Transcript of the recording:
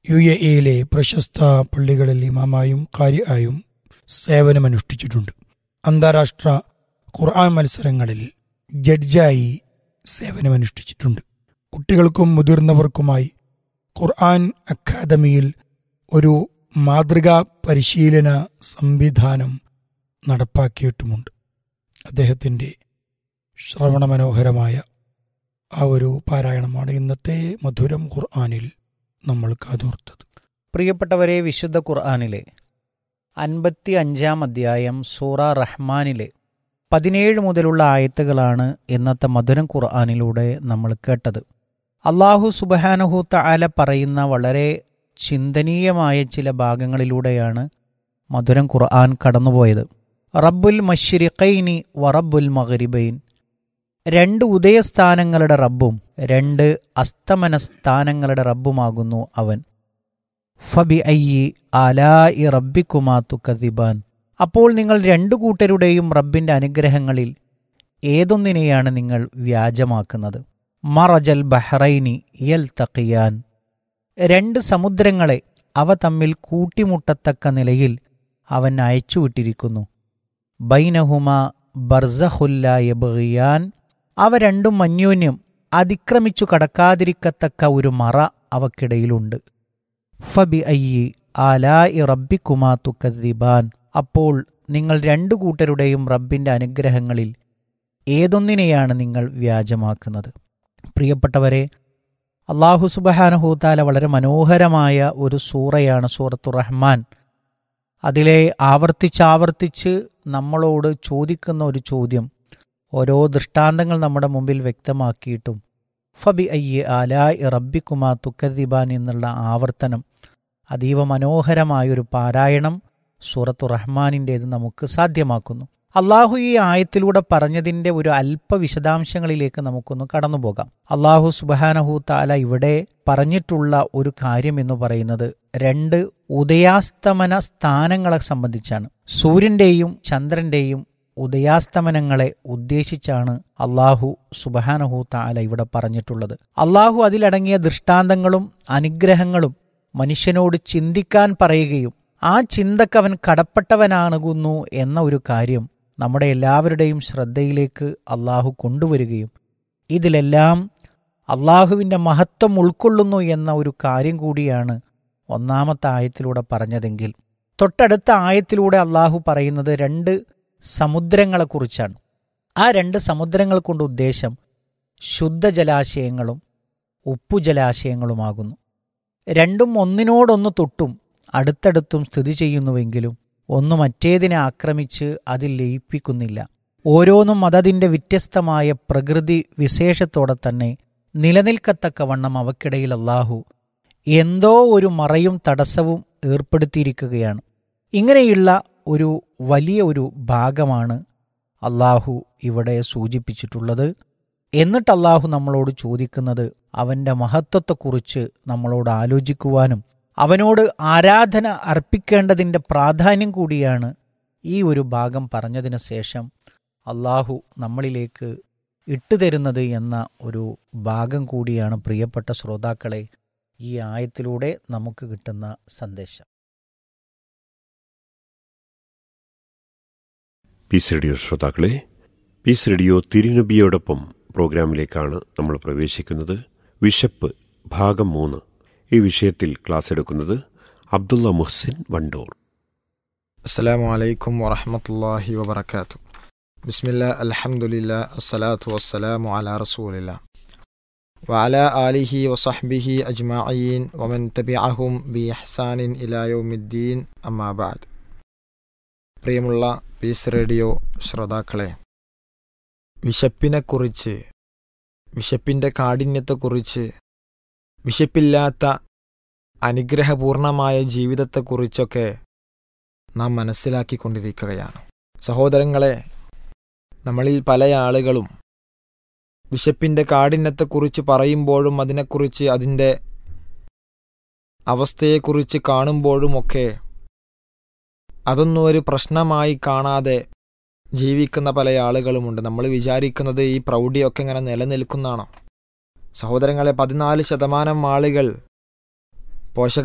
U A ഇയിലെ പ്രശസ്ത പള്ളികളിൽ ഇമാമായും കാര്യായും സേവനമനുഷ്ഠിച്ചിട്ടുണ്ട് അന്താരാഷ്ട്ര ഖുർആൻ മത്സരങ്ങളിൽ ജഡ്ജായി സേവനമനുഷ്ഠിച്ചിട്ടുണ്ട് കുട്ടികൾക്കും മുതിർന്നവർക്കുമായി ഖുർആൻ അക്കാദമിയിൽ ഒരു മാതൃകാ പരിശീലന സംവിധാനം നടപ്പാക്കിയിട്ടുമുണ്ട് അദ്ദേഹത്തിൻ്റെ ശ്രവണമനോഹരമായ ആ ഒരു പാരായണമാണ് ഇന്നത്തെ മധുരം ഖുർആനിൽ നമ്മൾ കാതോർത്തത് പ്രിയപ്പെട്ടവരെ വിശുദ്ധ ഖുർആാനിലെ അൻപത്തി അഞ്ചാം അധ്യായം സൂറ റഹ്മാനിലെ പതിനേഴ് മുതലുള്ള ആയത്തുകളാണ് ഇന്നത്തെ മധുരം ഖുർആാനിലൂടെ നമ്മൾ കേട്ടത് അള്ളാഹു സുബഹാനഹു തആല പറയുന്ന വളരെ ചിന്തനീയമായ ചില ഭാഗങ്ങളിലൂടെയാണ് മധുരം ഖുർആൻ കടന്നുപോയത് റബ്ബുൽ മഷ്രിഖൈനി വറബ്ബുൽ മഗ്രിബൈൻ രണ്ട് ഉദയസ്ഥാനങ്ങളുടെ റബ്ബും രണ്ട് അസ്തമന സ്ഥാനങ്ങളുടെ റബ്ബുമാകുന്നു അവൻ ഫബി അയ്യി ആലായി റബ്ബിക്കുമാ തുക്കദിബാൻ അപ്പോൾ നിങ്ങൾ രണ്ടു കൂട്ടരുടെയും റബ്ബിന്റെ അനുഗ്രഹങ്ങളിൽ ഏതൊന്നിനെയാണ് നിങ്ങൾ വ്യാജമാക്കുന്നത് മറജൽ ബഹ്റൈനി യൽ തക്കിയാൻ രണ്ട് സമുദ്രങ്ങളെ അവ തമ്മിൽ കൂട്ടിമുട്ടത്തക്ക നിലയിൽ അവൻ അയച്ചുവിട്ടിരിക്കുന്നു ബൈനഹുമ ബർസഹുല്ല യബിയാൻ അവ രണ്ടും അന്യോന്യം അതിക്രമിച്ചു കടക്കാതിരിക്കത്തക്ക ഒരു മറ അവക്കിടയിലുണ്ട് ഫബി അയ്യി ആലായി റബ്ബിക്കുമാ തുക്കദ്ദിബാൻ അപ്പോൾ നിങ്ങൾ രണ്ടു കൂട്ടരുടെയും റബ്ബിന്റെ അനുഗ്രഹങ്ങളിൽ ഏതൊന്നിനെയാണ് നിങ്ങൾ വ്യാജമാക്കുന്നത് പ്രിയപ്പെട്ടവരെ അള്ളാഹു സുബഹാനഹൂത്താല വളരെ മനോഹരമായ ഒരു സൂറയാണ് സൂറത്തു റഹ്മാൻ അതിലെ ആവർത്തിച്ചാവർത്തിച്ച് നമ്മളോട് ചോദിക്കുന്ന ഒരു ചോദ്യം ഓരോ ദൃഷ്ടാന്തങ്ങൾ നമ്മുടെ മുമ്പിൽ വ്യക്തമാക്കിയിട്ടും ഫബി അയ്യ ആലായ് റബ്ബിക്കുമാ തുക്കദിബാൻ എന്നുള്ള ആവർത്തനം അതീവ മനോഹരമായൊരു പാരായണം സൂറത്തു റഹ്മാനിൻ്റേത് നമുക്ക് സാധ്യമാക്കുന്നു അള്ളാഹു ഈ ആയത്തിലൂടെ പറഞ്ഞതിൻ്റെ ഒരു അല്പ വിശദാംശങ്ങളിലേക്ക് നമുക്കൊന്ന് കടന്നുപോകാം അള്ളാഹു സുബാനഹു താല ഇവിടെ പറഞ്ഞിട്ടുള്ള ഒരു കാര്യം എന്ന് പറയുന്നത് രണ്ട് ഉദയാസ്തമന സ്ഥാനങ്ങളെ സംബന്ധിച്ചാണ് സൂര്യന്റെയും ചന്ദ്രന്റെയും ഉദയാസ്തമനങ്ങളെ ഉദ്ദേശിച്ചാണ് അള്ളാഹു സുബഹാനഹു താല ഇവിടെ പറഞ്ഞിട്ടുള്ളത് അള്ളാഹു അതിലടങ്ങിയ ദൃഷ്ടാന്തങ്ങളും അനുഗ്രഹങ്ങളും മനുഷ്യനോട് ചിന്തിക്കാൻ പറയുകയും ആ ചിന്തക്കവൻ കടപ്പെട്ടവനാകുന്നു എന്ന ഒരു കാര്യം നമ്മുടെ എല്ലാവരുടെയും ശ്രദ്ധയിലേക്ക് അള്ളാഹു കൊണ്ടുവരികയും ഇതിലെല്ലാം അള്ളാഹുവിൻ്റെ മഹത്വം ഉൾക്കൊള്ളുന്നു എന്ന ഒരു കാര്യം കൂടിയാണ് ഒന്നാമത്തെ ആയത്തിലൂടെ പറഞ്ഞതെങ്കിൽ തൊട്ടടുത്ത ആയത്തിലൂടെ അള്ളാഹു പറയുന്നത് രണ്ട് സമുദ്രങ്ങളെക്കുറിച്ചാണ് ആ രണ്ട് സമുദ്രങ്ങൾ കൊണ്ട് ഉദ്ദേശം ശുദ്ധജലാശയങ്ങളും ഉപ്പുജലാശയങ്ങളുമാകുന്നു രണ്ടും ഒന്നിനോടൊന്ന് തൊട്ടും അടുത്തടുത്തും സ്ഥിതി ചെയ്യുന്നുവെങ്കിലും ഒന്ന് മറ്റേതിനെ ആക്രമിച്ച് അതിൽ ലയിപ്പിക്കുന്നില്ല ഓരോന്നും അതതിൻ്റെ വ്യത്യസ്തമായ പ്രകൃതി വിശേഷത്തോടെ തന്നെ നിലനിൽക്കത്തക്കവണ്ണം അവക്കിടയിൽ അള്ളാഹു എന്തോ ഒരു മറയും തടസ്സവും ഏർപ്പെടുത്തിയിരിക്കുകയാണ് ഇങ്ങനെയുള്ള ഒരു വലിയ ഒരു ഭാഗമാണ് അള്ളാഹു ഇവിടെ സൂചിപ്പിച്ചിട്ടുള്ളത് എന്നിട്ട് അള്ളാഹു നമ്മളോട് ചോദിക്കുന്നത് അവൻ്റെ മഹത്വത്തെക്കുറിച്ച് നമ്മളോട് ആലോചിക്കുവാനും അവനോട് ആരാധന അർപ്പിക്കേണ്ടതിൻ്റെ പ്രാധാന്യം കൂടിയാണ് ഈ ഒരു ഭാഗം പറഞ്ഞതിന് ശേഷം അള്ളാഹു നമ്മളിലേക്ക് ഇട്ടുതരുന്നത് എന്ന ഒരു ഭാഗം കൂടിയാണ് പ്രിയപ്പെട്ട ശ്രോതാക്കളെ ഈ ആയത്തിലൂടെ നമുക്ക് കിട്ടുന്ന സന്ദേശം പീസ് റേഡിയോ ശ്രോതാക്കളെ പീസ് റേഡിയോ തിരുനബിയോടൊപ്പം പ്രോഗ്രാമിലേക്കാണ് നമ്മൾ പ്രവേശിക്കുന്നത് വിശപ്പ് ഭാഗം മൂന്ന് ഈ വിഷയത്തിൽ ക്ലാസ് എടുക്കുന്നത് അബ്ദുള്ള മുഹ്സിൻ വണ്ടൂർ السلام عليكم ورحمة الله وبركاته بسم الله الحمد لله الصلاة والسلام على رسول الله وعلى آله وصحبه أجمعين ومن تبعهم بإحسان إلى يوم الدين أما بعد പ്രിയമുള്ള പീസ് റേഡിയോ ശ്രോതാക്കളെ വിശപ്പിനെക്കുറിച്ച് വിശപ്പിൻ്റെ കാഠിന്യത്തെക്കുറിച്ച് വിശപ്പില്ലാത്ത അനുഗ്രഹപൂർണമായ ജീവിതത്തെക്കുറിച്ചൊക്കെ നാം മനസ്സിലാക്കിക്കൊണ്ടിരിക്കുകയാണ് സഹോദരങ്ങളെ നമ്മളിൽ പല ആളുകളും വിശപ്പിൻ്റെ കാഠിന്യത്തെക്കുറിച്ച് പറയുമ്പോഴും അതിനെക്കുറിച്ച് അതിൻ്റെ അവസ്ഥയെക്കുറിച്ച് കാണുമ്പോഴുമൊക്കെ അതൊന്നും ഒരു പ്രശ്നമായി കാണാതെ ജീവിക്കുന്ന പല ആളുകളുമുണ്ട് നമ്മൾ വിചാരിക്കുന്നത് ഈ പ്രൗഢിയൊക്കെ ഇങ്ങനെ നിലനിൽക്കുന്നതാണോ സഹോദരങ്ങളെ പതിനാല് ശതമാനം ആളുകൾ പോഷക